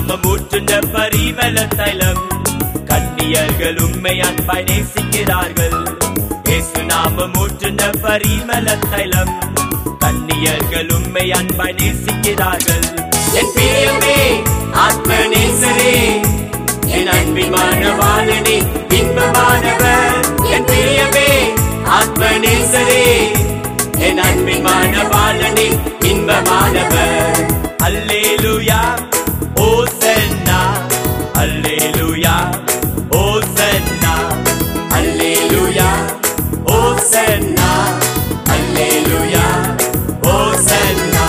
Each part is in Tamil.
நாம ஊற்றுன பரிமள தைலம் கண்ணியர்கள் உண்மை அன்பாய் நேசிக்கிறார்கள் இயேசு நாம ஊற்றுன பரிமள தைலம் கண்ணியர்கள் உண்மை அன்பாய் நேசிக்கிறார்கள் என் பிரியமே ஆத்ம நேசரே என் அன்பின் மாணவாளனே இன்பமானவர் என் பிரியமே ஆத்ம நேசரே என் அன்பின் மாணவாளனே இன்பமானவர் அல்லேலூயா ஓசன்னா அல்லேலூயா ஓசன்னா அல்லேலூயா ஓசன்னா அல்லேலூயா ஓசன்னா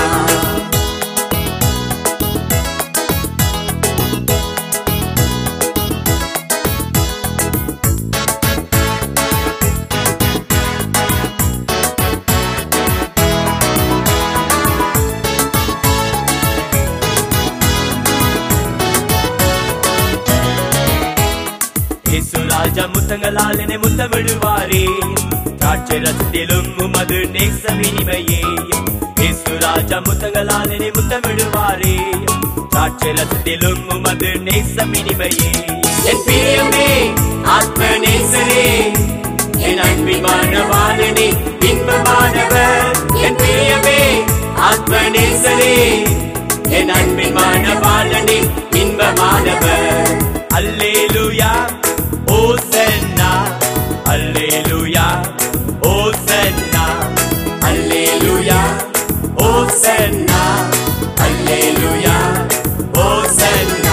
இயேசு ராஜா முத்தங்களால் என்னை முத்தமிடுவாரே திராட்சை ரசத்திலும் உமது நேசம் இனிமையே இயேசு ராஜா முத்தங்களால் என்னை முத்தமிடுவாரே திராட்சை ரசத்திலும் உமது நேசம் இனிமையே என் பிரியமே ஆத்ம நேசரே என் அன்பின் மாணவாளனே இன்பமானவர் என் பிரியமே ஆத்ம நேசரே என் அன்பின் மாணவாளனே இன்பமானவர் அல்லேலூயா ஓசன்னா அல்லேலூயா ஓசன்னா அல்லேலூயா ஓசன்னா அல்லேலூயா ஓசன்னா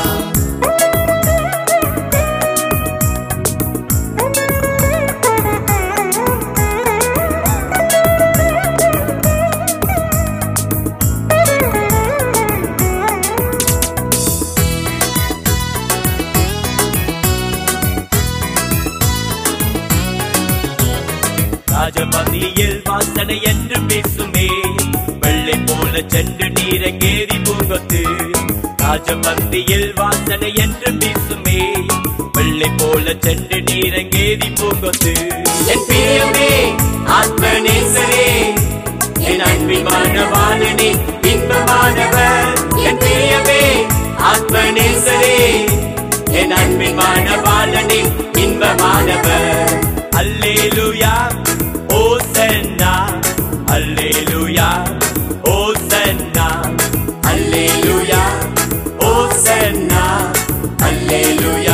ராஜபதியில் வாசனை என்று பேசுமே வெள்ளை போல சென்று நீரங்கேறி பூங்கொத்து ராஜபந்தியில் வாசனை என்று பேசுமே வெள்ளை போல சென்று நீரங்கேறி பூங்கொத்து என் பிரியமே ஆத்ம நேசரே என் அன்பின் மாணவாளனே இன்பமானவர் என் பிரியமே ஆத்ம நேசரே என் அன்பின் மாணவாளனே இன்பமானவர் அல்லேலூயா ஓசன்னா அல்லேலூயா ஓசன்னா அல்லேலூயா ஓசன்னா அல்லேலூயா